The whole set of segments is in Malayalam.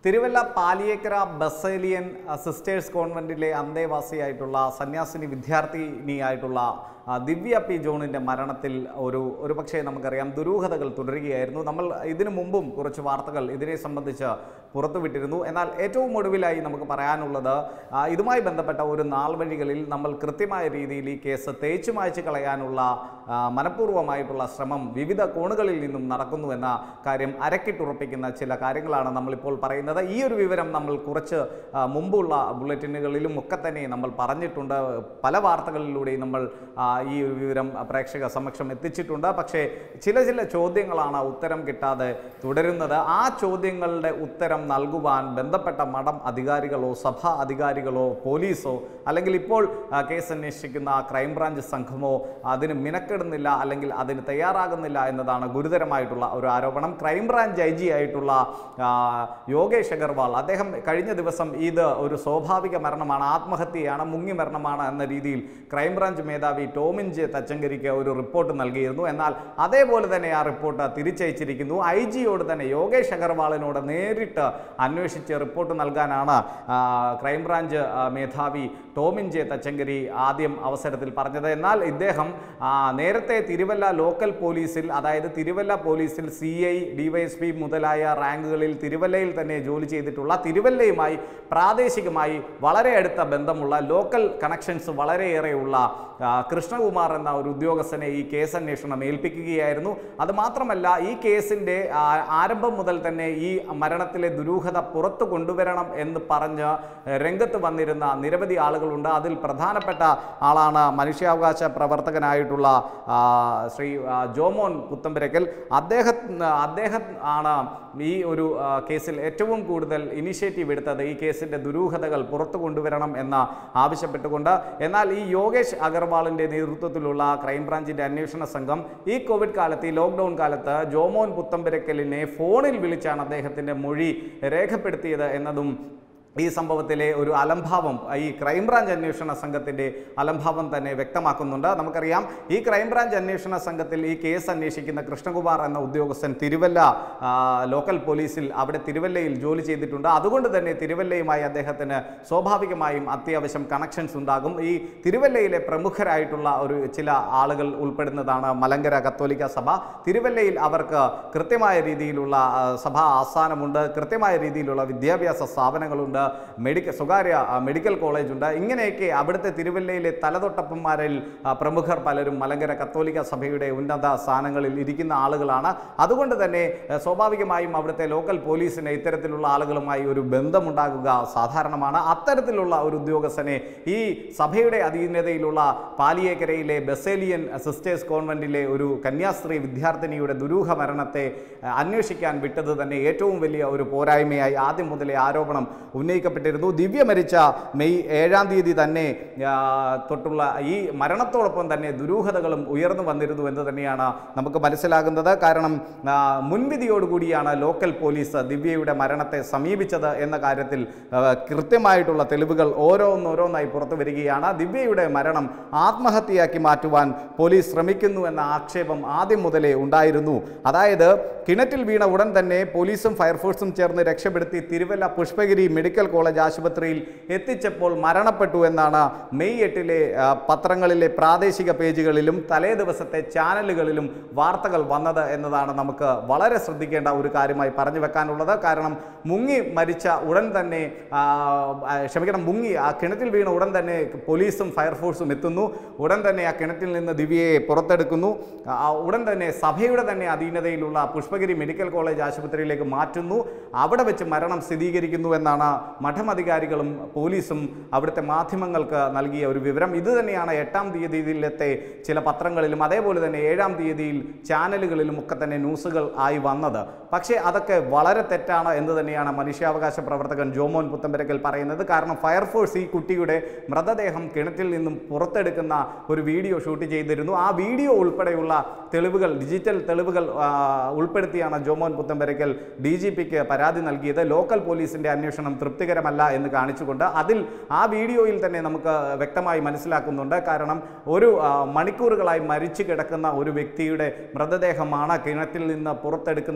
തിരുവല്ല പാലിയേക്കര ബസേലിയൻ അഹ്, സിസ്റ്റേഴ്സ് കോൺവെന്റിലെ അന്തേവാസിയായിട്ടുള്ള സന്യാസിനി വിദ്യാർത്ഥിനിയായിട്ടുള്ള ആ, ദിവ്യ പി ജോണിൻ്റെ മരണത്തിൽ ഒരു ഒരു പക്ഷേ നമുക്കറിയാം ദുരൂഹതകൾ തുടരുകയായിരുന്നു നമ്മൾ ഇതിനു മുമ്പും കുറച്ച് വാർത്തകൾ ഇതിനെ സംബന്ധിച്ച് പുറത്തുവിട്ടിരുന്നു എന്നാൽ ഏറ്റവും ഒടുവിലായി നമുക്ക് പറയാനുള്ളത് ആ, ഇതുമായി ബന്ധപ്പെട്ട ഒരു നാൾ വഴികളിൽ നമ്മൾ കൃത്യമായ രീതിയിൽ ഈ കേസ് തേച്ചു മായ്ച്ചു കളയാനുള്ള ആ, മനഃപൂർവ്വമായിട്ടുള്ള ശ്രമം വിവിധ കോണുകളിൽ നിന്നും നടക്കുന്നു എന്ന കാര്യം അരക്കിട്ടുറപ്പിക്കുന്ന ചില കാര്യങ്ങളാണ് നമ്മളിപ്പോൾ പറയുന്നത് ഈ ഒരു വിവരം നമ്മൾ കുറച്ച് ആ, മുമ്പുള്ള ബുള്ളറ്റിനുകളിലും ഒക്കെ തന്നെ നമ്മൾ പറഞ്ഞിട്ടുണ്ട് പല വാർത്തകളിലൂടെയും നമ്മൾ ആ, ഈ ഒരു വിവരം പ്രേക്ഷക സമക്ഷം എത്തിച്ചിട്ടുണ്ട് പക്ഷേ ചില ചില ചോദ്യങ്ങളാണ് ഉത്തരം കിട്ടാതെ തുടരുന്നത് ആ ചോദ്യങ്ങളുടെ ഉത്തരം നൽകുവാൻ ബന്ധപ്പെട്ട മഠം അധികാരികളോ സഭാ അധികാരികളോ പോലീസോ അല്ലെങ്കിൽ ഇപ്പോൾ ആ, കേസ് അന്വേഷിക്കുന്ന ക്രൈംബ്രാഞ്ച് സംഘമോ അതിന് മിനക്കെടുന്നില്ല അല്ലെങ്കിൽ അതിന് തയ്യാറാകുന്നില്ല എന്നതാണ് ഗുരുതരമായിട്ടുള്ള ഒരു ആരോപണം ക്രൈംബ്രാഞ്ച് ഐ ജി ആയിട്ടുള്ള ആ, യോഗേഷ് അഗർവാൾ അദ്ദേഹം കഴിഞ്ഞ ദിവസം ഇത് ഒരു സ്വാഭാവിക മരണമാണ് ആത്മഹത്യയാണ് മുങ്ങി മരണമാണ് എന്ന രീതിയിൽ ക്രൈംബ്രാഞ്ച് മേധാവി ടോമിൻ ജെ തച്ചങ്കരിക്ക് ഒരു റിപ്പോർട്ട് നൽകിയിരുന്നു എന്നാൽ അതേപോലെ തന്നെ ആ റിപ്പോർട്ട് തിരിച്ചയച്ചിരിക്കുന്നു ഐ ജിയോട് തന്നെ യോഗേഷ് അഗർവാളിനോട് നേരിട്ട് അന്വേഷിച്ച് റിപ്പോർട്ട് നൽകാനാണ് ആ, ക്രൈംബ്രാഞ്ച് ആ, മേധാവി ടോമിൻ ജെ തച്ചങ്കരി ആദ്യം അവസരത്തിൽ പറഞ്ഞത് എന്നാൽ ഇദ്ദേഹം ആ, നേരത്തെ തിരുവല്ല ലോക്കൽ പോലീസിൽ അതായത് തിരുവല്ല പോലീസിൽ സി ഐ ഡിവൈഎസ്പി മുതലായ റാങ്കുകളിൽ തിരുവല്ലയിൽ തന്നെ ജോലി ചെയ്തിട്ടുള്ള തിരുവല്ലയുമായി പ്രാദേശികമായി വളരെ അടുത്ത ബന്ധമുള്ള ലോക്കൽ കണക്ഷൻസ് വളരെയേറെയുള്ള ആ, കൃഷ്ണകുമാർ എന്ന ഒരു ഉദ്യോഗസ്ഥനെ ഈ കേസ് അന്വേഷണം ഏൽപ്പിക്കുകയായിരുന്നു അത് മാത്രമല്ല ഈ കേസിൻ്റെ ആ, ആരംഭം മുതൽ തന്നെ ഈ മരണത്തിലെ ദുരൂഹത പുറത്തു കൊണ്ടുവരണം എന്ന് പറഞ്ഞ് രംഗത്ത് വന്നിരുന്ന നിരവധി ആളുകളുണ്ട് അതിൽ പ്രധാനപ്പെട്ട ആളാണ് മനുഷ്യാവകാശ പ്രവർത്തകനായിട്ടുള്ള ആ, ശ്രീ ആ, ജോമോൻ പുത്തമ്പരക്കൽ അദ്ദേഹം അദ്ദേഹം ആണ് ഈ ഒരു ആ, കേസിൽ ഏറ്റവും കൂടുതൽ ഇനിഷ്യേറ്റീവ് എടുത്തത് ഈ കേസിൻ്റെ ദുരൂഹതകൾ പുറത്തു കൊണ്ടുവരണം എന്ന് ആവശ്യപ്പെട്ടുകൊണ്ട് എന്നാൽ ഈ യോഗേഷ് അഗർവാളിൻ്റെ നേതൃത്വത്തിലുള്ള ക്രൈംബ്രാഞ്ചിൻ്റെ അന്വേഷണ സംഘം ഈ കോവിഡ് കാലത്ത് ഈ ലോക്ക്ഡൗൺ കാലത്ത് ജോമോൻ പുത്തമ്പരക്കലിനെ ഫോണിൽ വിളിച്ചാണ് അദ്ദേഹത്തിൻ്റെ മൊഴി രേഖപ്പെടുത്തിയത് എന്നതും ഈ സംഭവത്തിലെ ഒരു അലംഭാവം ഈ ക്രൈംബ്രാഞ്ച് അന്വേഷണ സംഘത്തിൻ്റെ അലംഭാവം തന്നെ വ്യക്തമാക്കുന്നുണ്ട് നമുക്കറിയാം ഈ ക്രൈംബ്രാഞ്ച് അന്വേഷണ സംഘത്തിൽ ഈ കേസ് അന്വേഷിക്കുന്ന കൃഷ്ണകുമാർ എന്ന ഉദ്യോഗസ്ഥൻ തിരുവല്ല ആ, ലോക്കൽ പോലീസിൽ അവിടെ തിരുവല്ലയിൽ ജോലി ചെയ്തിട്ടുണ്ട് അതുകൊണ്ട് തന്നെ തിരുവല്ലയുമായി അദ്ദേഹത്തിന് സ്വാഭാവികമായും അത്യാവശ്യം കണക്ഷൻസ് ഉണ്ടാകും ഈ തിരുവല്ലയിലെ പ്രമുഖരായിട്ടുള്ള ഒരു ചില ആളുകൾ ഉൾപ്പെടുന്നതാണ് മലങ്കര കത്തോലിക്ക സഭ തിരുവല്ലയിൽ അവർക്ക് കൃത്യമായ രീതിയിലുള്ള ആ, സഭാ ആസ്ഥാനമുണ്ട് കൃത്യമായ രീതിയിലുള്ള വിദ്യാഭ്യാസ സ്ഥാപനങ്ങളുണ്ട് മെഡിക്കൽ സ്വകാര്യ ആ, മെഡിക്കൽ കോളേജുണ്ട് ഇങ്ങനെയൊക്കെ അവിടുത്തെ തിരുവല്ലയിലെ തലതൊട്ടപ്പന്മാരിൽ ആ, പ്രമുഖർ പലരും മലങ്കര കത്തോലിക്ക സഭയുടെ ഉന്നത സ്ഥാനങ്ങളിൽ ഇരിക്കുന്ന ആളുകളാണ് അതുകൊണ്ട് തന്നെ ആ, സ്വാഭാവികമായും അവിടുത്തെ ലോക്കൽ പോലീസിന് ഇത്തരത്തിലുള്ള ആളുകളുമായി ഒരു ബന്ധമുണ്ടാകുക സാധാരണമാണ് അത്തരത്തിലുള്ള ഒരു ഉദ്യോഗസ്ഥനെ ഈ സഭയുടെ അധീനതയിലുള്ള പാലിയേക്കരയിലെ ബസേലിയൻ സിസ്റ്റേഴ്സ് കോൺവെന്റിലെ ഒരു കന്യാസ്ത്രീ വിദ്യാർത്ഥിനിയുടെ ദുരൂഹ മരണത്തെ ആ, അന്വേഷിക്കാൻ വിട്ടത് തന്നെ ഏറ്റവും വലിയ ഒരു പോരായ്മയായി ആദ്യം മുതലേ ആരോപണം ഉന്നയിക്കപ്പെട്ടിരുന്നു ദിവ്യ മരിച്ച മെയ് ഏഴാം തീയതി തന്നെ ആ, തൊട്ടുള്ള ഈ മരണത്തോടൊപ്പം തന്നെ ദുരൂഹതകളും ഉയർന്നു വന്നിരുന്നു എന്ന് തന്നെയാണ് നമുക്ക് മനസ്സിലാകുന്നത് കാരണം ആ, മുൻവിധിയോടുകൂടിയാണ് ലോക്കൽ പോലീസ് ദിവ്യയുടെ മരണത്തെ സമീപിച്ചത് എന്ന കാര്യത്തിൽ ആ, കൃത്യമായിട്ടുള്ള തെളിവുകൾ ഓരോന്നോരോന്നായി പുറത്തു വരികയാണ് ദിവ്യയുടെ മരണം ആത്മഹത്യയാക്കി മാറ്റുവാൻ പോലീസ് ശ്രമിക്കുന്നു എന്ന ആക്ഷേപം ആദ്യം മുതലേ ഉണ്ടായിരുന്നു അതായത് കിണറ്റിൽ വീണ ഉടൻ തന്നെ പോലീസും ഫയർഫോഴ്സും ചേർന്ന് രക്ഷപ്പെടുത്തി തിരുവല്ല പുഷ്പഗിരി മെഡിക്കൽ കോളേജ് ആശുപത്രിയിൽ എത്തിച്ചപ്പോൾ മരണപ്പെട്ടു എന്നാണ് മെയ് എട്ടിലെ ആ, പത്രങ്ങളിലെ പ്രാദേശിക പേജുകളിലും തലേ ദിവസത്തെ ചാനലുകളിലും വാർത്തകൾ വന്നത് എന്നതാണ് നമുക്ക് വളരെ ശ്രദ്ധിക്കേണ്ട ഒരു കാര്യമായി പറഞ്ഞു വെക്കാനുള്ളത് കാരണം മുങ്ങി മരിച്ച ഉടൻ തന്നെ ആ, ആ, ക്ഷമിക്കണം മുങ്ങി ആ കിണറ്റിൽ വീണ ഉടൻ തന്നെ പോലീസും ഫയർഫോഴ്സും എത്തുന്നു ഉടൻ തന്നെ ആ കിണറ്റിൽ നിന്ന് ദിവ്യയെ പുറത്തെടുക്കുന്നു ആ, ഉടൻ തന്നെ സഭയുടെ തന്നെ അധീനതയിലുള്ള പുഷ്പഗിരി മെഡിക്കൽ കോളേജ് ആശുപത്രിയിലേക്ക് മാറ്റുന്നു അവിടെ വെച്ച് മരണം സ്ഥിരീകരിക്കുന്നു എന്നാണ് മഠമധികാരികളും പോലീസും അവിടുത്തെ മാധ്യമങ്ങൾക്ക് നൽകിയ ഒരു വിവരം ഇത് തന്നെയാണ് എട്ടാം തീയതിയിലത്തെ ചില പത്രങ്ങളിലും അതേപോലെ തന്നെ ഏഴാം തീയതിയിൽ ചാനലുകളിലും ഒക്കെ തന്നെ ന്യൂസുകൾ ആയി വന്നത് പക്ഷേ അതൊക്കെ വളരെ തെറ്റാണ് എന്ന് തന്നെയാണ് മനുഷ്യാവകാശ പ്രവർത്തകൻ ജോമോൻ പുത്തമ്പരക്കൽ പറയുന്നത് കാരണം ഫയർഫോഴ്സ് ഈ കുട്ടിയുടെ മൃതദേഹം കിണറ്റിൽ നിന്നും പുറത്തെടുക്കുന്ന ഒരു വീഡിയോ ഷൂട്ട് ചെയ്തിരുന്നു ആ വീഡിയോ ഉൾപ്പെടെയുള്ള തെളിവുകൾ ഡിജിറ്റൽ തെളിവുകൾ ആ, ഉൾപ്പെടുത്തിയാണ് ജോമോൻ പുത്തമ്പരക്കൽ ഡി ജി പിക്ക് പരാതി നൽകിയത് ലോക്കൽ പോലീസിന്റെ അന്വേഷണം തൃപ്തികരമല്ല എന്ന് കാണിച്ചുകൊണ്ട് അതിൽ ആ വീഡിയോയിൽ തന്നെ നമുക്ക് വ്യക്തമായി മനസ്സിലാക്കുന്നുണ്ട് കാരണം ഒരു ആ, മണിക്കൂറുകളായി മരിച്ചു കിടക്കുന്ന ഒരു വ്യക്തിയുടെ മൃതദേഹമാണ് കിണറ്റിൽ നിന്ന് പുറത്തെടുക്കുന്നത് എന്ന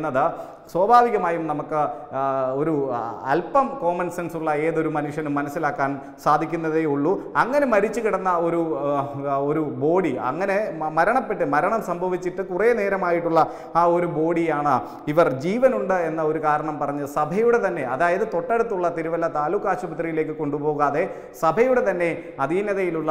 എന്നത് സ്വാഭാവികമായും നമുക്ക് ആ, ഒരു ആ, അല്പം കോമൺ സെൻസ് ഉള്ള ഏതൊരു മനുഷ്യനും മനസ്സിലാക്കാൻ സാധിക്കുന്നതേ ഉള്ളൂ അങ്ങനെ മരിച്ചു കിടന്ന ഒരു ആ, ഒരു ബോഡി അങ്ങനെ മ- മരണപ്പെട്ട് മരണം സംഭവിച്ചിട്ട് കുറേ നേരമായിട്ടുള്ള ആ ഒരു ബോഡിയാണ് ഇവർ ജീവനുണ്ട് എന്ന ഒരു കാരണം പറഞ്ഞ് സഭയുടെ തന്നെ അതായത് തൊട്ടടുത്തുള്ള തിരുവല്ല താലൂക്ക് ആശുപത്രിയിലേക്ക് കൊണ്ടുപോകാതെ സഭയുടെ തന്നെ അധീനതയിലുള്ള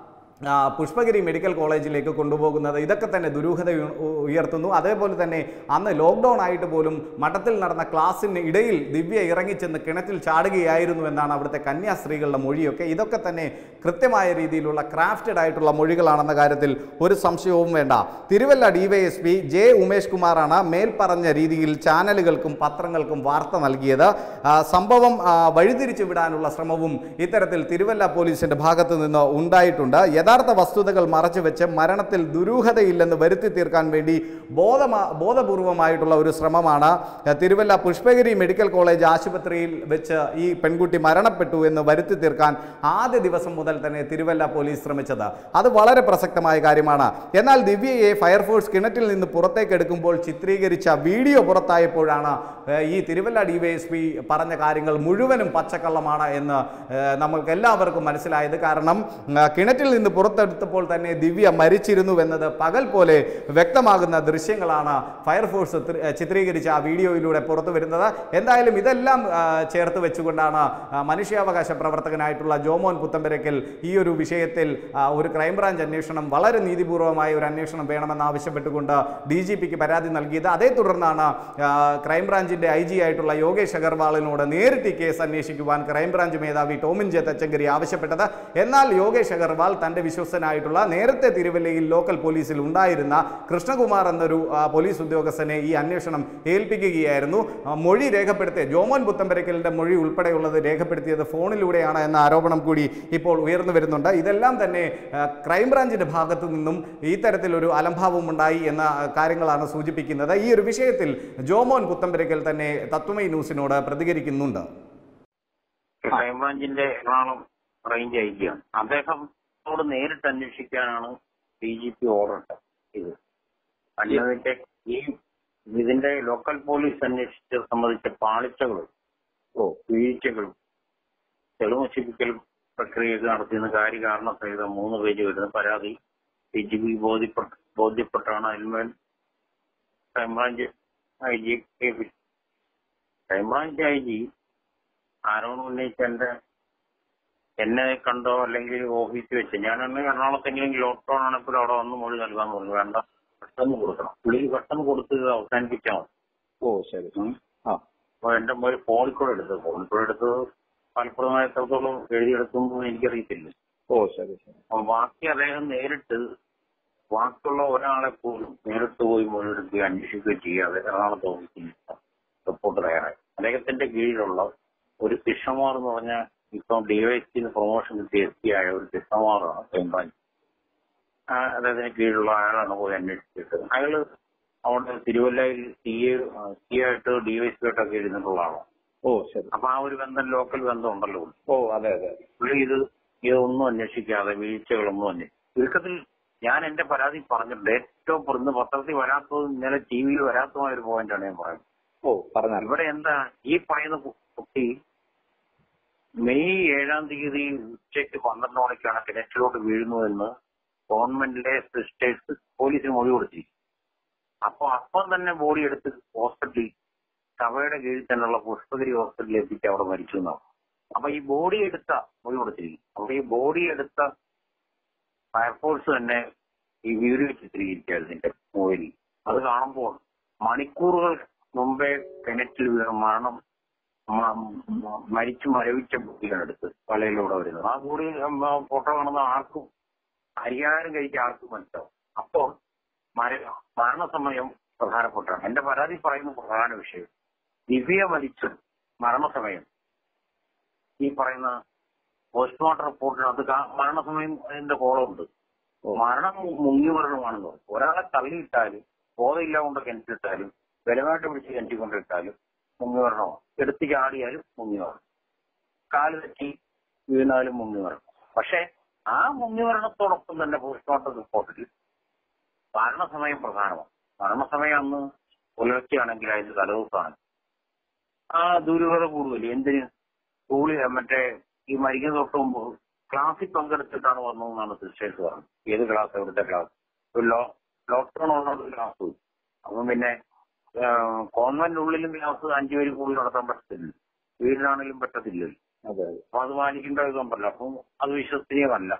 ആ, പുഷ്പഗിരി മെഡിക്കൽ കോളേജിലേക്ക് കൊണ്ടുപോകുന്നത് ഇതൊക്കെ തന്നെ ദുരൂഹത ഉയ- ഉ- ഉയർത്തുന്നു അതേപോലെ തന്നെ അന്ന് ലോക്ക്ഡൗൺ ആയിട്ട് പോലും മഠത്തിൽ നടന്ന ക്ലാസ്സിന് ഇടയിൽ ദിവ്യ ഇറങ്ങിച്ചെന്ന് കിണറ്റിൽ ചാടുകയായിരുന്നു എന്നാണ് അവിടുത്തെ കന്യാസ്ത്രീകളുടെ മൊഴിയൊക്കെ ഇതൊക്കെ തന്നെ കൃത്യമായ രീതിയിലുള്ള ക്രാഫ്റ്റഡ് ആയിട്ടുള്ള മൊഴികളാണെന്ന കാര്യത്തിൽ ഒരു സംശയവും വേണ്ട തിരുവല്ല ഡിവൈഎസ്പി ജെ ഉമേഷ് കുമാറാണ് മേൽപ്പറഞ്ഞ രീതിയിൽ ചാനലുകൾക്കും പത്രങ്ങൾക്കും വാർത്ത നൽകിയത് ആ, സംഭവം ആ, വഴിതിരിച്ചു വിടാനുള്ള ശ്രമവും ഇത്തരത്തിൽ തിരുവല്ല പോലീസിന്റെ ഭാഗത്തു നിന്ന് ഉണ്ടായിട്ടുണ്ട് യഥാർത്ഥ വസ്തുതകൾ മറച്ചുവെച്ച് മരണത്തിൽ ദുരൂഹതയില്ലെന്ന് വരുത്തി തീർക്കാൻ വേണ്ടി ബോധമാ ബോധപൂർവമായിട്ടുള്ള ഒരു ശ്രമമാണ് ആ, തിരുവല്ല പുഷ്പഗിരി മെഡിക്കൽ കോളേജ് ആശുപത്രിയിൽ വെച്ച് ഈ പെൺകുട്ടി മരണപ്പെട്ടു എന്ന് വരുത്തി തീർക്കാൻ ആദ്യ ദിവസം മുതൽ തന്നെ തിരുവല്ല പോലീസ് ശ്രമിച്ചത് അത് വളരെ പ്രസക്തമായ കാര്യമാണ് എന്നാൽ ദിവ്യയെ ഫയർഫോഴ്സ് കിണറ്റിൽ നിന്ന് പുറത്തേക്ക് എടുക്കുമ്പോൾ ചിത്രീകരിച്ച വീഡിയോ പുറത്തായപ്പോഴാണ് ഏഹ്, ഈ തിരുവല്ല ഡിവൈഎസ്പി പറഞ്ഞ കാര്യങ്ങൾ മുഴുവനും പച്ചക്കള്ളമാണ് എന്ന് ഏഹ്, നമ്മൾക്ക് എല്ലാവർക്കും മനസ്സിലായത് കാരണം ആ, കിണറ്റിൽ നിന്ന് പുറത്തെടുത്തപ്പോൾ തന്നെ ദിവ്യ മരിച്ചിരുന്നു എന്നത് പകൽ പോലെ വ്യക്തമാകുന്ന ദൃശ്യങ്ങളാണ് ഫയർഫോഴ്സ് ത്രി- ഏഹ്, ചിത്രീകരിച്ച ആ വീഡിയോയിലൂടെ പുറത്തു വരുന്നത് എന്തായാലും ഇതെല്ലാം ആ, ചേർത്ത് വെച്ചുകൊണ്ടാണ് ആ, മനുഷ്യാവകാശ പ്രവർത്തകനായിട്ടുള്ള ജോമോൻ പുത്തമ്പരക്കൽ ഈ ഒരു വിഷയത്തിൽ ആ, ഒരു ക്രൈംബ്രാഞ്ച് അന്വേഷണം വളരെ നീതിപൂർവമായ ഒരു അന്വേഷണം വേണമെന്ന് ആവശ്യപ്പെട്ടുകൊണ്ട് ഡി ജി പിക്ക് പരാതി നൽകിയത് അതേ തുടർന്നാണ് ആ, ക്രൈംബ്രാഞ്ചിന്റെ ഐ ജി ആയിട്ടുള്ള യോഗേഷ് അഗർവാളിനോട് നേരിട്ട് ഈ കേസ് അന്വേഷിക്കുവാൻ ക്രൈംബ്രാഞ്ച് മേധാവി ടോമിൻ ജെ തച്ചങ്കരി ആവശ്യപ്പെട്ടത് എന്നാൽ യോഗേഷ് അഗർവാൾ തന്റെ വിശ്വസ്തനായിട്ടുള്ള നേരത്തെ തിരുവല്ലയിൽ ലോക്കൽ പോലീസിൽ ഉണ്ടായിരുന്ന കൃഷ്ണകുമാർ എന്നൊരു ആ, പോലീസ് ഉദ്യോഗസ്ഥനെ ഈ അന്വേഷണം ഏൽപ്പിക്കുകയായിരുന്നു ആ, മൊഴി രേഖപ്പെടുത്തിയ ജോമോൻ പുത്തമ്പരക്കലിന്റെ മൊഴി ഉൾപ്പെടെയുള്ളത് രേഖപ്പെടുത്തിയത് ഫോണിലൂടെയാണ് എന്ന ആരോപണം കൂടി ഇപ്പോൾ ഉയർന്നു വരുന്നുണ്ട് ഇതെല്ലാം തന്നെ ആ, ക്രൈംബ്രാഞ്ചിന്റെ ഭാഗത്തു നിന്നും ഈ തരത്തിലൊരു അലംഭാവം ഉണ്ടായി എന്ന ആ, കാര്യങ്ങളാണ് സൂചിപ്പിക്കുന്നത് ഈ ഒരു വിഷയത്തിൽ ജോമോൻ പുത്തമ്പരക്കൽ തന്നെ തത്വമൈ ന്യൂസിനോട് പ്രതികരിക്കുന്നുണ്ട് ക്രൈംബ്രാഞ്ചിന്റെ എറണാകുളം റേഞ്ച് അയക്കുകയാണ് അദ്ദേഹത്തോട് നേരിട്ട് അന്വേഷിക്കാനാണ് ഡി ജി പി ഓർഡർ ഇട്ടത് ഇത് അല്ലാതെ ഈ ഇതിന്റെ ലോക്കൽ പോലീസ് അന്വേഷിച്ച് സംബന്ധിച്ച പാളിച്ചകളും ഓ വീഴ്ചകളും തെളിവ് നശിപ്പിക്കൽ പ്രക്രിയയൊക്കെ നടത്തിയെന്ന് കാര്യകാരണ സഹിതം മൂന്ന് പേജ് വരുന്ന പരാതി ഡി ജി പി ബോധ്യപ്പെട്ട ബോധ്യപ്പെട്ടാണ് അതിന്മേൽ crime branch I G crime branch I G ആരോട് ഉന്നയിച്ച എന്റെ എന്നെ കണ്ടോ അല്ലെങ്കിൽ ഓഫീസിൽ വെച്ച് ഞാനന്ന് എറണാകുളത്തെങ്കിലും ലോക്ക്ഡൌൺ ആണെങ്കിൽ അവിടെ വന്ന് മൊഴി നൽകാന്ന് പറഞ്ഞു വേണ്ട പെട്ടെന്ന് കൊടുക്കണം പുള്ളി പെട്ടെന്ന് കൊടുത്ത് ഇത് അവസാനിപ്പിച്ചാൽ മതി ഓ ശരി ഉം. ആ അപ്പൊ എന്റെ മൊഴി ഫോണിൽ കൂടെ എടുത്തത് ഫോണിൽ കൂടെ എടുത്ത് ഫലപ്രദമായ എത്രത്തോളം എഴുതിയെടുക്കുമ്പോൾ എനിക്കറിയത്തില്ല ഓ ശരി ശരി അപ്പൊ ബാക്കി അദ്ദേഹം നേരിട്ട് ബാക്കിയുള്ള ഒരാളെ പോലും നേരിട്ട് പോയി മൊഴിയെടുക്കുകയും അന്വേഷിക്കുകയും ചെയ്യാതെ എറണാകുളത്ത് ഓഫീസിൽ റിപ്പോർട്ട് തയ്യാറായി അദ്ദേഹത്തിന്റെ കീഴിലുള്ള ഒരു കൃഷ്ണമാർ എന്ന് പറഞ്ഞ ഇപ്പം ഡിവൈഎസ്പിന്ന് പ്രൊമോഷൻ കിട്ടിയ എസ് പി ആയ ഒരു കൃഷ്ണമാറാണ് ക്രൈംബ്രാഞ്ച് ആ, അദ്ദേഹത്തിന് കീഴിലുള്ള അയാളാണ് പോയി അന്വേഷിച്ചിട്ട് അയാള് അവിടെ തിരുവല്ലയിൽ സി എ സി ആയിട്ട് ഡിവൈഎസ്പി ആയിട്ടൊക്കെ ഇരുന്നിട്ടുള്ള ആളാണ് ഓ ശരി അപ്പൊ ആ ഒരു ബന്ധം ലോക്കൽ ബന്ധം ഉണ്ടല്ലോ ഓ അതെ അതെ പുള്ളി ഇത് ഇതൊന്നും അന്വേഷിക്കാതെ വീഴ്ചകളൊന്നും അന്വേഷിക്കും ചുരുക്കത്തിൽ ഞാൻ എന്റെ പരാതി പറഞ്ഞിട്ടുണ്ട് ഏറ്റവും പ്ര- ഇന്ന് പത്രത്തിൽ വരാത്തതും ഇന്നലെ ടി വിയിൽ വരാത്തതുമായ ഒരു പോയിന്റാണ് ഞാൻ പറയുന്നത് ഓ പറഞ്ഞാൽ ഇവിടെ എന്താ ഈ പറയുന്ന കു- കുട്ടി മെയ് ഏഴാം തീയതി ഉച്ചയ്ക്ക് പന്ത്രണ്ട് മണിക്കാണ് കിണറ്റിലോട്ട് വീഴുന്നതെന്ന് ഗവൺമെന്റിലെ സിസ്റ്റേഴ്സ് പോലീസിന് മൊഴി കൊടുത്തിരിക്കും അപ്പൊ അപ്പം തന്നെ ബോഡി എടുത്ത് ഹോസ്പിറ്റലിൽ സഭയുടെ കീഴിൽ തന്നെയുള്ള പുഷ്പഗിരി ഹോസ്പിറ്റലിൽ എത്തിച്ച് അവിടെ മരിച്ചു എന്നാണ് അപ്പൊ ഈ ബോഡി എടുത്ത മൊഴി കൊടുത്തിരിക്കും അപ്പൊ ഈ ബോഡി എടുത്ത ഫയർഫോഴ്സ് തന്നെ ഈ വീഡിയോ ചിത്രീകരിക്കായിരുന്നു ഇതിന്റെ മൊഴിയിൽ അത് കാണുമ്പോൾ മണിക്കൂറുകൾ മുമ്പേ കിണറ്റിൽ വീണ മരണം മ- മ- മരിച്ചു മരവിച്ച ബോഡിയാണ് എടുത്ത് പലയിലൂടെ വരുന്നത് ആ ബോഡി ഫോട്ടോ കാണുന്ന ആർക്കും ഹരിയാനം കഴിച്ച ആർക്കും മനസ്സിലാവും അപ്പോൾ മര- മരണസമയം പ്രധാനപ്പെട്ടാണ് എന്റെ പരാതി പറയുന്ന പ്രധാന വിഷയം ദിവ്യ മരിച്ചു മരണസമയം ഈ പറയുന്ന പോസ്റ്റ്മോർട്ടം റിപ്പോർട്ടിനകത്ത് കാ- മരണസമയം അതിന്റെ കോളമുണ്ട് മരണം മുങ്ങി മരണമാണെന്ന് പറയും. ഒരാളെ തള്ളിയിട്ടാലും ബോധമില്ല കൊണ്ട് കിണറ്റിട്ടാലും ബലമായിട്ട് പിടിച്ച് കിണറ്റിക്കൊണ്ടിട്ടാലും മുങ്ങി മരണമാണ് എടുത്ത് ചാടിയാലും മുങ്ങി മരണം കാല് തെറ്റി വീണാലും മുങ്ങി മരണം പക്ഷെ ആ മുങ്ങി മരണത്തോടൊപ്പം തന്നെ പോസ്റ്റ്മോർട്ടം റിപ്പോർട്ടിൽ മരണസമയം പ്രധാനമാണ് മരണസമയം അന്ന് പുലർച്ചെയാണെങ്കിൽ അതിന്റെ തലേദിവസമാണ് ആ ദുരൂഹത കൂടുതൽ എന്തിന് സ്കൂളിൽ മറ്റേ ഈ മരിക്കുന്ന തൊട്ട് മുമ്പ് ക്ലാസ്സിൽ പങ്കെടുത്തിട്ടാണ് വന്നതെന്നാണ് സിസ്റ്റേഴ്സ് പറഞ്ഞത് ഏത് ക്ലാസ് എവിടുത്തെ ക്ലാസ് ഒരു ലോ ലോക്ക്ഡൌൺ ഉള്ള ഒരു ക്ലാസ് പോയി അപ്പം പിന്നെ കോൺവെന്റിനുള്ളിലും ക്ലാസ് അഞ്ചു പേര് കൂടി നടത്താൻ പറ്റത്തില്ല വീട്ടിലാണെങ്കിലും പറ്റത്തില്ലല്ലോ അതെ അതെ അപ്പൊ അത് മാനിക്കേണ്ട ഇതും പറ്റില്ല അപ്പം അത് വിശ്വസനീയമല്ല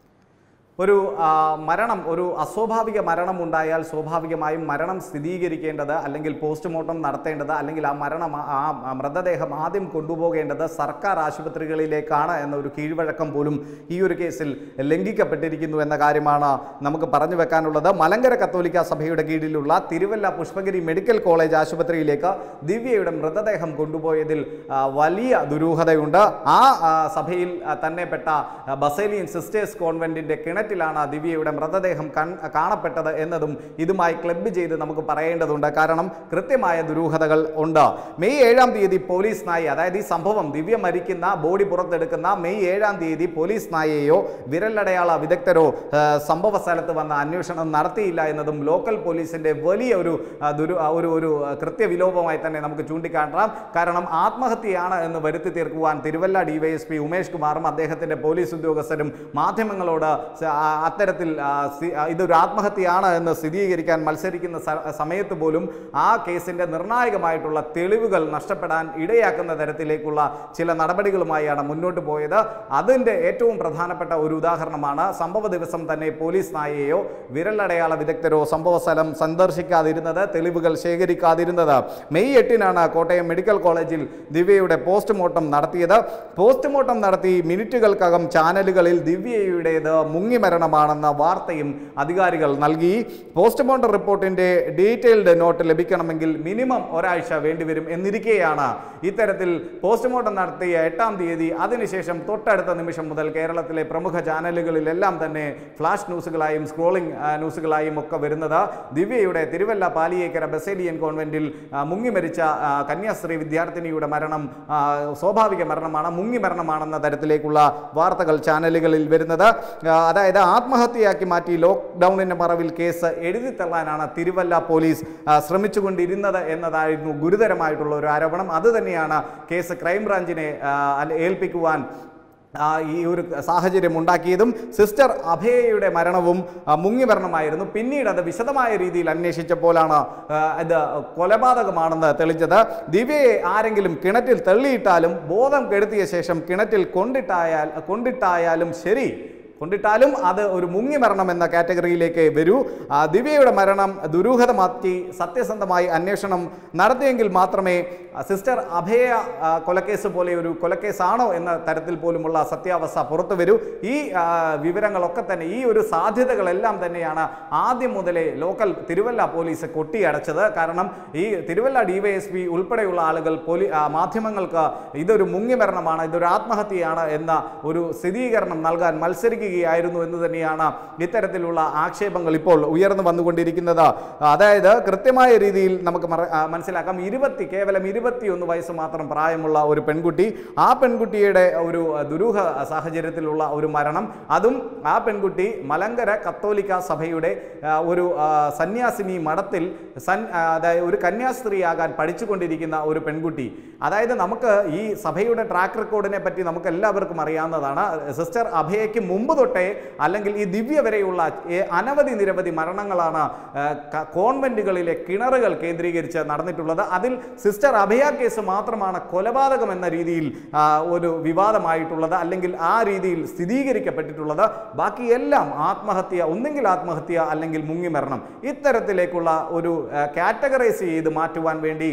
ഒരു ആ, മരണം ഒരു അസ്വാഭാവിക മരണം ഉണ്ടായാൽ സ്വാഭാവികമായും മരണം സ്ഥിരീകരിക്കേണ്ടത് അല്ലെങ്കിൽ പോസ്റ്റ്മോർട്ടം നടത്തേണ്ടത് അല്ലെങ്കിൽ ആ മരണം ആ- ആ മൃതദേഹം ആദ്യം കൊണ്ടുപോകേണ്ടത് സർക്കാർ ആശുപത്രികളിലേക്കാണ് എന്ന ഒരു കീഴ്വഴക്കം പോലും ഈ ഒരു കേസിൽ ലംഘിക്കപ്പെട്ടിരിക്കുന്നു എന്ന കാര്യമാണ് നമുക്ക് പറഞ്ഞു വെക്കാനുള്ളത് മലങ്കര കത്തോലിക്ക സഭയുടെ കീഴിലുള്ള തിരുവല്ല പുഷ്പഗിരി മെഡിക്കൽ കോളേജ് ആശുപത്രിയിലേക്ക് ദിവ്യയുടെ മൃതദേഹം കൊണ്ടുപോയതിൽ ആ, വലിയ ദുരൂഹതയുണ്ട് ആ ആ, സഭയിൽ ആ, തന്നെ പെട്ട ആ, ബസേലിയൻ സിസ്റ്റേഴ്സ് കോൺവെന്റിന്റെ കിണറ്റിലാണ് ദിവ്യയുടെ മൃതദേഹം കൺ കാണപ്പെട്ടത് എന്നതും ഇതുമായി ക്ലബ്ബ് ചെയ്ത് നമുക്ക് പറയേണ്ടതുണ്ട് കാരണം കൃത്യമായ ദുരൂഹതകൾ ഉണ്ട് മെയ് ഏഴാം തീയതി പോലീസ് നായ അതായത് ഈ സംഭവം ദിവ്യ മരിക്കുന്ന ബോഡി പുറത്തെടുക്കുന്ന മെയ് ഏഴാം തീയതി പോലീസ് നായയോ വിരലടയാള വിദഗ്ധരോ ആ, സംഭവ സ്ഥലത്ത് വന്ന് അന്വേഷണം നടത്തിയില്ല എന്നതും ലോക്കൽ പോലീസിന്റെ വലിയ ഒരു ആ, ദുരു ആ, ഒരു ഒരു ആ, കൃത്യവിലോപമായി തന്നെ നമുക്ക് ചൂണ്ടിക്കാട്ടാം കാരണം ആത്മഹത്യയാണ് എന്ന് വരുത്തി തീർക്കുവാൻ തിരുവല്ല ഡിവൈഎസ്പി ഉമേഷ് കുമാറും അദ്ദേഹത്തിന്റെ പോലീസ് ഉദ്യോഗസ്ഥരും മാധ്യമങ്ങളോട് സ- ആ, അത്തരത്തിൽ ആ, സി- ആ, ഇതൊരു ആത്മഹത്യയാണ് എന്ന് സ്ഥിരീകരിക്കാൻ മത്സരിക്കുന്ന സ- സമയത്ത് പോലും ആ കേസിന്റെ നിർണായകമായിട്ടുള്ള തെളിവുകൾ നഷ്ടപ്പെടാൻ ഇടയാക്കുന്ന തരത്തിലേക്കുള്ള ചില നടപടികളുമായാണ് മുന്നോട്ട് പോയത് അതിന്റെ ഏറ്റവും പ്രധാനപ്പെട്ട ഒരു ഉദാഹരണമാണ് സംഭവ ദിവസം തന്നെ പോലീസ് നായയോ വിരലടയാള വിദഗ്ധരോ സംഭവ സ്ഥലം സന്ദർശിക്കാതിരുന്നത് തെളിവുകൾ ശേഖരിക്കാതിരുന്നത് മെയ് എട്ടിനാണ് കോട്ടയം മെഡിക്കൽ കോളേജിൽ ദിവ്യയുടെ പോസ്റ്റ്മോർട്ടം നടത്തിയത് പോസ്റ്റ്മോർട്ടം നടത്തി മിനിറ്റുകൾക്കകം ചാനലുകളിൽ ദിവ്യയുടേത് മുങ്ങി മരണമാണെന്ന വാർത്തയും അധികാരികൾ നൽകി പോസ്റ്റ്മോർട്ടം റിപ്പോർട്ടിന്റെ ഡീറ്റെയിൽഡ് നോട്ട് ലഭിക്കണമെങ്കിൽ മിനിമം ഒരാഴ്ച വേണ്ടിവരും എന്നിരിക്കെയാണ് ഇത്തരത്തിൽ പോസ്റ്റ്മോർട്ടം നടത്തിയ എട്ടാം തീയതി അതിനുശേഷം തൊട്ടടുത്ത നിമിഷം മുതൽ കേരളത്തിലെ പ്രമുഖ ചാനലുകളിലെല്ലാം തന്നെ ഫ്ലാഷ് ന്യൂസുകളായും സ്ക്രോളിംഗ് ആ, ന്യൂസുകളായും ഒക്കെ വരുന്നത് ദിവ്യയുടെ തിരുവല്ല പാലിയേക്കര ബസേലിയൻ കോൺവെന്റിൽ ആ, മുങ്ങി മരിച്ച ആ, കന്യാസ്ത്രീ വിദ്യാർത്ഥിനിയുടെ മരണം ആ, സ്വാഭാവിക മരണമാണ് മുങ്ങി മരണമാണെന്ന തരത്തിലേക്കുള്ള വാർത്തകൾ ചാനലുകളിൽ വരുന്നത് ആ, അതായത് ആത്മഹത്യയാക്കി മാറ്റി ലോക്ക്ഡൌണിന്റെ മറവിൽ കേസ് എഴുതിത്തള്ളാനാണ് തിരുവല്ല പോലീസ് ആ, ശ്രമിച്ചുകൊണ്ടിരുന്നത് എന്നതായിരുന്നു ഗുരുതരമായിട്ടുള്ള ഒരു ആരോപണം അത് തന്നെയാണ് കേസ് ക്രൈംബ്രാഞ്ചിനെ ആ, അല്ല- ഏൽപ്പിക്കുവാൻ ആ, ഈ ഒരു സാഹചര്യം ഉണ്ടാക്കിയതും സിസ്റ്റർ അഭയയുടെ മരണവും ആ, മുങ്ങി മരണമായിരുന്നു പിന്നീട് അത് വിശദമായ രീതിയിൽ അന്വേഷിച്ചപ്പോഴാണ് ആ, ഇത് കൊലപാതകമാണെന്ന് തെളിഞ്ഞത് ദിവ്യയെ ആരെങ്കിലും കിണറ്റിൽ തള്ളിയിട്ടാലും ബോധം കെടുത്തിയ ശേഷം കിണറ്റിൽ കൊണ്ടിട്ടായാൽ കൊണ്ടിട്ടായാലും ശരി കൊണ്ടിട്ടാലും അത് ഒരു മുങ്ങി മരണം എന്ന കാറ്റഗറിയിലേക്ക് വരൂ ആ, ദിവ്യയുടെ മരണം ദുരൂഹത മാറ്റി സത്യസന്ധമായി അന്വേഷണം നടത്തിയെങ്കിൽ മാത്രമേ ആ, സിസ്റ്റർ അഭയ ആ, കൊലക്കേസ് പോലെ ഒരു കൊലക്കേസാണോ എന്ന തരത്തിൽ പോലുമുള്ള സത്യാവസ്ഥ പുറത്തു വരൂ ഈ ആ, വിവരങ്ങളൊക്കെ തന്നെ ഈ ഒരു സാധ്യതകളെല്ലാം തന്നെയാണ് ആദ്യം മുതലേ ലോക്കൽ തിരുവല്ല പോലീസ് കൊട്ടിയടച്ചത് കാരണം ഈ തിരുവല്ല ഡിവൈഎസ്പി ഉൾപ്പെടെയുള്ള ആളുകൾ പോലീ ആ, മാധ്യമങ്ങൾക്ക് ഇതൊരു മുങ്ങി മരണമാണ് ഇതൊരു ആത്മഹത്യയാണ് എന്ന ഒരു സ്ഥിരീകരണം നൽകാൻ മത്സരിക്കുകയായിരുന്നു എന്ന് തന്നെയാണ് ഇത്തരത്തിലുള്ള ആക്ഷേപങ്ങൾ ഇപ്പോൾ ഉയർന്നു വന്നുകൊണ്ടിരിക്കുന്നത് അതായത് കൃത്യമായ രീതിയിൽ നമുക്ക് മറ- ആ, മനസ്സിലാക്കാം ഇരുപത്തി കേവലം ഇരുപത്തിയൊന്ന് വയസ്സ് മാത്രം പ്രായമുള്ള ഒരു പെൺകുട്ടി ആ പെൺകുട്ടിയുടെ ഒരു ദുരൂഹ സാഹചര്യത്തിലുള്ള ഒരു മരണം അതും ആ പെൺകുട്ടി മലങ്കര കത്തോലിക്ക സഭയുടെ ആ, ഒരു ആ, സന്യാസിനി മഠത്തിൽ സൻ ആ, അതായത് ഒരു കന്യാസ്ത്രീയാകാൻ പഠിച്ചുകൊണ്ടിരിക്കുന്ന ഒരു പെൺകുട്ടി അതായത് നമുക്ക് ഈ സഭയുടെ ട്രാക്ക് റെക്കോർഡിനെ പറ്റി നമുക്ക് എല്ലാവർക്കും അറിയാവുന്നതാണ് സിസ്റ്റർ അഭയയ്ക്ക് മുമ്പ് തൊട്ടേ അല്ലെങ്കിൽ ഈ ദിവ്യ വരെയുള്ള ഏ- അനവധി നിരവധി മരണങ്ങളാണ് ആ, ക- കോൺവെന്റുകളിലെ കിണറുകൾ കേന്ദ്രീകരിച്ച് നടന്നിട്ടുള്ളത് അതിൽ സിസ്റ്റർ അഭയ കേസ് മാത്രമാണ് കൊലപാതകം എന്ന രീതിയിൽ ആ, ഒരു വിവാദമായിട്ടുള്ളത് അല്ലെങ്കിൽ ആ രീതിയിൽ സ്ഥിരീകരിക്കപ്പെട്ടിട്ടുള്ളത് ബാക്കിയെല്ലാം ആത്മഹത്യ ഒന്നെങ്കിൽ ആത്മഹത്യ അല്ലെങ്കിൽ മുങ്ങിമരണം ഇത്തരത്തിലേക്കുള്ള ഒരു കാറ്റഗറൈസ് ചെയ്ത് മാറ്റുവാൻ വേണ്ടി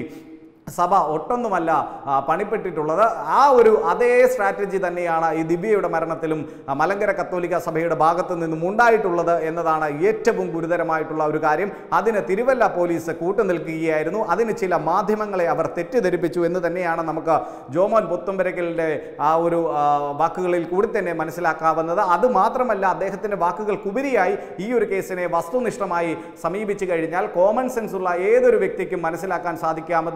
സഭ ഒട്ടൊന്നുമല്ല ആ, പണിപ്പെട്ടിട്ടുള്ളത് ആ ഒരു അതേ സ്ട്രാറ്റജി തന്നെയാണ് ഈ ദിവ്യയുടെ മരണത്തിലും ആ, മലങ്കര കത്തോലിക്ക സഭയുടെ ഭാഗത്തു നിന്നും ഉണ്ടായിട്ടുള്ളത് എന്നതാണ് ഏറ്റവും ഗുരുതരമായിട്ടുള്ള ഒരു കാര്യം അതിന് തിരുവല്ല പോലീസ് കൂട്ടുനിൽക്കുകയായിരുന്നു അതിന് ചില മാധ്യമങ്ങളെ അവർ തെറ്റിദ്ധരിപ്പിച്ചു എന്ന് തന്നെയാണ് നമുക്ക് ജോമോൻ പുത്തുമ്പരക്കലിൻ്റെ ആ ഒരു ആ, വാക്കുകളിൽ കൂടി തന്നെ മനസ്സിലാക്കാവുന്നത് അത് മാത്രമല്ല അദ്ദേഹത്തിൻ്റെ വാക്കുകൾക്കുപരിയായി ഈ ഒരു കേസിനെ വസ്തുനിഷ്ഠമായി സമീപിച്ചു കഴിഞ്ഞാൽ കോമൺ സെൻസ് ഉള്ള ഏതൊരു വ്യക്തിക്കും മനസ്സിലാക്കാൻ സാധിക്കാവുന്നതേ ഉള്ളൂ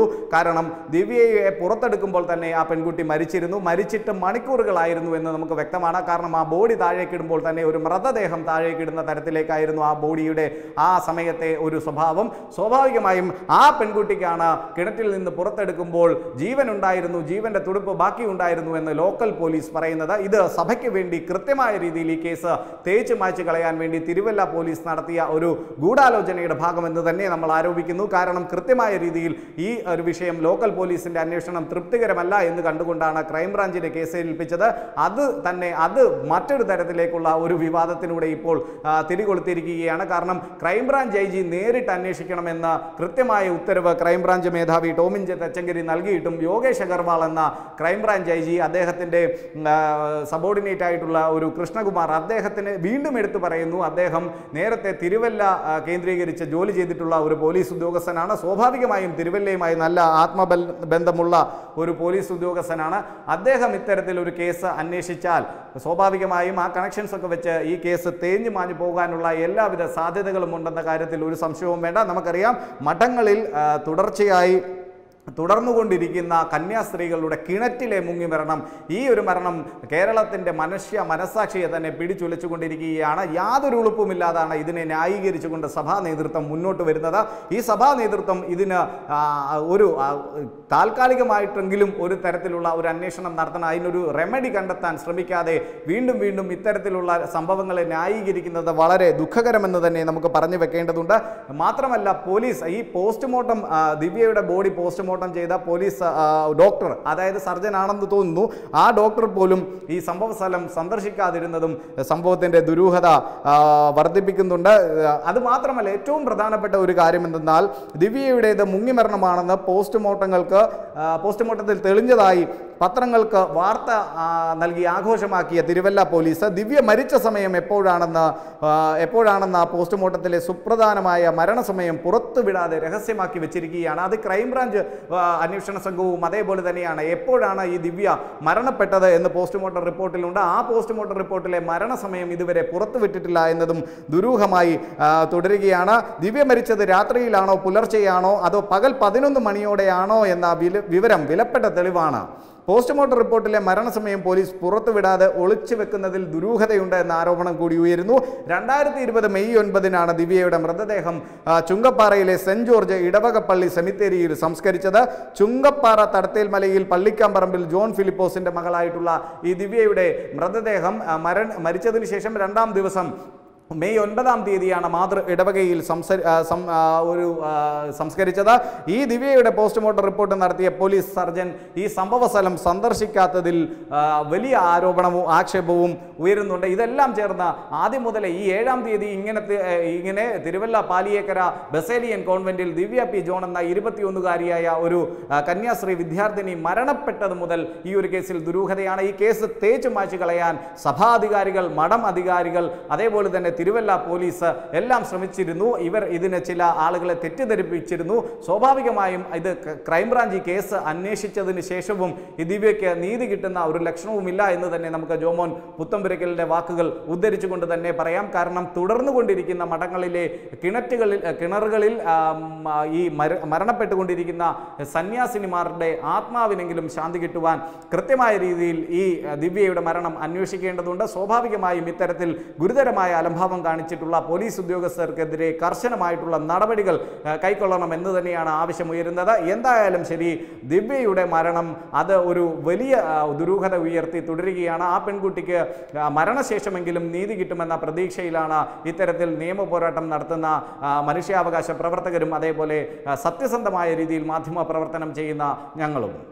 ഉള്ളൂ കാരണം ദിവ്യയെ പുറത്തെടുക്കുമ്പോൾ തന്നെ ആ പെൺകുട്ടി മരിച്ചിരുന്നു മരിച്ചിട്ട് മണിക്കൂറുകളായിരുന്നു എന്ന് നമുക്ക് വ്യക്തമാണ് കാരണം ആ ബോഡി താഴേക്കിടുമ്പോൾ തന്നെ ഒരു മൃതദേഹം താഴേക്കിടുന്ന തരത്തിലേക്കായിരുന്നു ആ ബോഡിയുടെ ആ സമയത്തെ ഒരു സ്വഭാവം സ്വാഭാവികമായും ആ പെൺകുട്ടിക്കാണ് കിണറ്റിൽ നിന്ന് പുറത്തെടുക്കുമ്പോൾ ജീവൻ ഉണ്ടായിരുന്നു ജീവന്റെ തുടുപ്പ് ബാക്കിയുണ്ടായിരുന്നു എന്ന് ലോക്കൽ പോലീസ് പറയുന്നത് ഇത് സഭയ്ക്ക് വേണ്ടി കൃത്യമായ രീതിയിൽ ഈ കേസ് തേച്ച് മായ്ച്ചു കളയാൻ വേണ്ടി തിരുവല്ല പോലീസ് നടത്തിയ ഒരു ഗൂഢാലോചനയുടെ ഭാഗമെന്ന് തന്നെ നമ്മൾ ആരോപിക്കുന്നു കാരണം കൃത്യമായ രീതിയിൽ ഈ ഒരു വിഷയം ലോക്കൽ പോലീസിന്റെ അന്വേഷണം തൃപ്തികരമല്ല എന്ന് കണ്ടുകൊണ്ടാണ് ക്രൈംബ്രാഞ്ചിനെ കേസ് ഏൽപ്പിച്ചത് അത് തന്നെ അത് മറ്റൊരു തരത്തിലേക്കുള്ള ഒരു വിവാദത്തിലൂടെ ഇപ്പോൾ ആ, തിരികൊളുത്തിയിരിക്കുകയാണ് കാരണം ക്രൈംബ്രാഞ്ച് ഐ ജി നേരിട്ട് അന്വേഷിക്കണമെന്ന കൃത്യമായ ഉത്തരവ് ക്രൈംബ്രാഞ്ച് മേധാവി ടോമിൻ ജെ തച്ചങ്കരി നൽകിയിട്ടും യോഗേഷ് അഗർവാൾ എന്ന ക്രൈംബ്രാഞ്ച് ഐ ജി അദ്ദേഹത്തിൻ്റെ സബോർഡിനേറ്റ് ആയിട്ടുള്ള ഒരു കൃഷ്ണകുമാർ അദ്ദേഹത്തിന് വീണ്ടും എടുത്തു പറയുന്നു അദ്ദേഹം നേരത്തെ തിരുവല്ല ആ, കേന്ദ്രീകരിച്ച് ജോലി ചെയ്തിട്ടുള്ള ഒരു പോലീസ് ഉദ്യോഗസ്ഥനാണ് സ്വാഭാവികമായും തിരുവല്ലയുമായി നല്ല ആത്മബൽ ബന്ധമുള്ള ഒരു പോലീസ് ഉദ്യോഗസ്ഥനാണ് അദ്ദേഹം ഇത്തരത്തിൽ ഒരു കേസ് അന്വേഷിച്ചാൽ സ്വാഭാവികമായും ആ കണക്ഷൻസ് ഒക്കെ വെച്ച് ഈ കേസ് തേഞ്ഞു മാഞ്ഞു പോകാനുള്ള എല്ലാവിധ സാധ്യതകളും ഉണ്ടെന്ന കാര്യത്തിൽ ഒരു സംശയവും വേണ്ട നമുക്കറിയാം മഠങ്ങളിൽ ആ, തുടർച്ചയായി തുടർന്നുകൊണ്ടിരിക്കുന്ന കന്യാസ്ത്രീകളുടെ കിണറ്റിലെ മുങ്ങി മരണം ഈ ഒരു മരണം കേരളത്തിൻ്റെ മനുഷ്യ മനസ്സാക്ഷിയെ തന്നെ പിടിച്ചുലച്ചുകൊണ്ടിരിക്കുകയാണ് യാതൊരു ഉളുപ്പുമില്ലാതാണ് ഇതിനെ ന്യായീകരിച്ചുകൊണ്ട് സഭാ നേതൃത്വം മുന്നോട്ട് വരുന്നത് ഈ സഭാ നേതൃത്വം ഇതിന് ആ, ഒരു ആ, താൽക്കാലികമായിട്ടെങ്കിലും ഒരു തരത്തിലുള്ള ഒരു അന്വേഷണം നടത്തണം അതിനൊരു റെമഡി കണ്ടെത്താൻ ശ്രമിക്കാതെ വീണ്ടും വീണ്ടും ഇത്തരത്തിലുള്ള സംഭവങ്ങളെ ന്യായീകരിക്കുന്നത് വളരെ ദുഃഖകരമെന്ന് തന്നെ നമുക്ക് പറഞ്ഞു വെക്കേണ്ടതുണ്ട് മാത്രമല്ല പോലീസ് ഈ പോസ്റ്റ്മോർട്ടം ആ, ദിവ്യയുടെ ബോഡി പോസ്റ്റ്മോർട്ടം ചെയ്ത പോലീസ് ആ, ഡോക്ടർ അതായത് സർജൻ ആണെന്ന് തോന്നുന്നു ആ ഡോക്ടർ പോലും ഈ സംഭവ സ്ഥലം സന്ദർശിക്കാതിരുന്നതും സംഭവത്തിൻ്റെ ദുരൂഹത ആ, വർദ്ധിപ്പിക്കുന്നുണ്ട് ആ, അത് മാത്രമല്ല ഏറ്റവും പ്രധാനപ്പെട്ട ഒരു കാര്യം എന്തെന്നാൽ ദിവ്യയുടേത് മുങ്ങിമരണമാണെന്ന് പോസ്റ്റ്മോർട്ടങ്ങൾക്ക് ആ, പോസ്റ്റ്മോർട്ടത്തിൽ തെളിഞ്ഞതായി പത്രങ്ങൾക്ക് വാർത്ത ആ, നൽകി ആഘോഷമാക്കിയ തിരുവല്ല പോലീസ് ദിവ്യ മരിച്ച സമയം എപ്പോഴാണെന്ന് ആ, എപ്പോഴാണെന്ന് ആ പോസ്റ്റ്മോർട്ടത്തിലെ സുപ്രധാനമായ മരണസമയം പുറത്തുവിടാതെ രഹസ്യമാക്കി വെച്ചിരിക്കുകയാണ് അത് ക്രൈംബ്രാഞ്ച് ആ, അന്വേഷണ സംഘവും അതേപോലെ തന്നെയാണ് എപ്പോഴാണ് ഈ ദിവ്യ മരണപ്പെട്ടത് എന്ന് പോസ്റ്റ്മോർട്ടം റിപ്പോർട്ടിലുണ്ട് ആ പോസ്റ്റ്മോർട്ടം റിപ്പോർട്ടിലെ മരണസമയം ഇതുവരെ പുറത്തുവിട്ടിട്ടില്ല എന്നതും ദുരൂഹമായി ആ, തുടരുകയാണ് ദിവ്യ മരിച്ചത് രാത്രിയിലാണോ പുലർച്ചെയാണോ അതോ പകൽ പതിനൊന്ന് മണിയോടെയാണോ എന്ന വില വിവരം വിലപ്പെട്ട തെളിവാണ് പോസ്റ്റ്മോർട്ടം റിപ്പോർട്ടിലെ മരണസമയം പോലീസ് പുറത്തുവിടാതെ ഒളിച്ചു വെക്കുന്നതിൽ ദുരൂഹതയുണ്ട് എന്ന ആരോപണം കൂടി ഉയരുന്നു രണ്ടായിരത്തി ഇരുപത് മെയ് ഒൻപതിനാണ് ദിവ്യയുടെ മൃതദേഹം ആ, ചുങ്കപ്പാറയിലെ സെന്റ് ജോർജ് ഇടവകപ്പള്ളി സെമിത്തേരിയിൽ സംസ്കരിച്ചത് ചുങ്കപ്പാറ തടത്തേൽ മലയിൽ പള്ളിക്കാമ്പറമ്പിൽ ജോൺ ഫിലിപ്പോസിന്റെ മകളായിട്ടുള്ള ഈ ദിവ്യയുടെ മൃതദേഹം ആ, മരണ മരിച്ചതിന് ശേഷം രണ്ടാം ദിവസം മെയ് ഒൻപതാം തീയതിയാണ് മാതൃ ഇടവകയിൽ സംസ ആ, സം- ആ, ഒരു ആ, സംസ്കരിച്ചത് ഈ ദിവ്യയുടെ പോസ്റ്റ്മോർട്ടം റിപ്പോർട്ട് നടത്തിയ പോലീസ് സർജൻ ഈ സംഭവ സ്ഥലം സന്ദർശിക്കാത്തതിൽ ആ, വലിയ ആരോപണവും ആക്ഷേപവും ഉയരുന്നുണ്ട് ഇതെല്ലാം ചേർന്ന് ആദ്യം മുതലേ ഈ ഏഴാം തീയതി ഇങ്ങനത്തെ ഏ, ഇങ്ങനെ തിരുവല്ല പാലിയേക്കര ബസേലിയൻ കോൺവെന്റിൽ ദിവ്യ പി ജോൺ എന്ന ഇരുപത്തിയൊന്നുകാരിയായ ഒരു ആ, കന്യാസ്ത്രീ വിദ്യാർത്ഥിനി മരണപ്പെട്ടത് മുതൽ ഈ ഒരു കേസിൽ ദുരൂഹതയാണ് ഈ കേസ് തേച്ചു മാച്ചു കളയാൻ സഭാധികാരികൾ മഠം അധികാരികൾ അതേപോലെ തന്നെ തിരുവല്ല പോലീസ് എല്ലാം ശ്രമിച്ചിരുന്നു ഇവർ ഇതിന് ചില ആളുകളെ തെറ്റിദ്ധരിപ്പിച്ചിരുന്നു സ്വാഭാവികമായും ഇത് ക- ക്രൈംബ്രാഞ്ച് ഈ കേസ് അന്വേഷിച്ചതിന് ശേഷവും ഈ ദിവ്യയ്ക്ക് നീതി കിട്ടുന്ന ഒരു ലക്ഷണവുമില്ല എന്ന് തന്നെ നമുക്ക് ജോമോൻ പുത്തമ്പുരക്കലിൻ്റെ വാക്കുകൾ ഉദ്ധരിച്ചുകൊണ്ട് തന്നെ പറയാം കാരണം തുടർന്നുകൊണ്ടിരിക്കുന്ന മഠങ്ങളിലെ കിണറ്റുകളിൽ കിണറുകളിൽ ആം, ആ, ഈ മര മരണപ്പെട്ടുകൊണ്ടിരിക്കുന്ന സന്യാസിനിമാരുടെ ആത്മാവിനെങ്കിലും ശാന്തി കിട്ടുവാൻ കൃത്യമായ രീതിയിൽ ഈ ആ, ദിവ്യയുടെ മരണം അന്വേഷിക്കേണ്ടതുണ്ട് സ്വാഭാവികമായും ഇത്തരത്തിൽ ഗുരുതരമായ അലംഭാവം കാണിച്ചിട്ടുള്ള പോലീസ് ഉദ്യോഗസ്ഥർക്കെതിരെ കർശനമായിട്ടുള്ള നടപടികൾ ആ, കൈക്കൊള്ളണം എന്ന് തന്നെയാണ് ആവശ്യമുയരുന്നത് എന്തായാലും ശരി ദിവ്യയുടെ മരണം അത് ഒരു വലിയ ആ, ദുരൂഹത ഉയർത്തി തുടരുകയാണ് ആ പെൺകുട്ടിക്ക് ആ, മരണശേഷമെങ്കിലും നീതി കിട്ടുമെന്ന പ്രതീക്ഷയിലാണ് ഇത്തരത്തിൽ നിയമ പോരാട്ടം നടത്തുന്ന ആ, മനുഷ്യാവകാശ പ്രവർത്തകരും അതേപോലെ ആ, സത്യസന്ധമായ രീതിയിൽ മാധ്യമ പ്രവർത്തനം ചെയ്യുന്ന ഞങ്ങളും